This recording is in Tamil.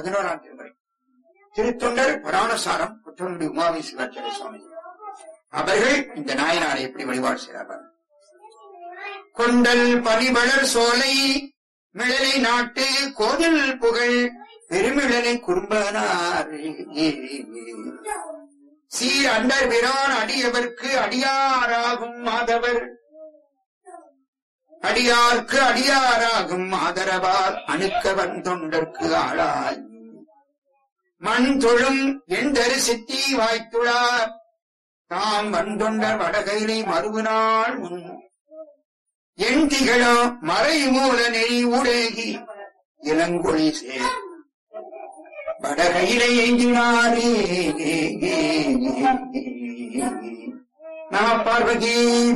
பதினோராம் திருமுறை திருத்தொண்டர் புராணசாரம் புத்தனுடைய உமாவி சிவாச்சாரிய சுவாமி அவர்கள் இந்த நாயனாரை எப்படி வழிபாடு செய்கிறார்கள் கொண்டல் பனிவளர் சோலை மிளலை நாட்டு கோதில் புகழ் பெருமிழலை குறும்பனார் சீர் அண்டர் பிரான் அடியவர்க்கு அடியாராகும் மாதவர் அடியார்க்கு அடியாராகும் ஆதரவால் அணுக்கவன் தொண்டர்க்கு ஆளாய் மண் தொழும் எண்டரு சித்தி வாய்த்துளார் தாம் வந்தொண்டர் வடகையிலை மறுபுநாள் முன் என் திகழோ மறை மூல நெறி ஊடேகி இளங்கொழி சேர் வடகையிலை எங்கினாரே நம பார்வதி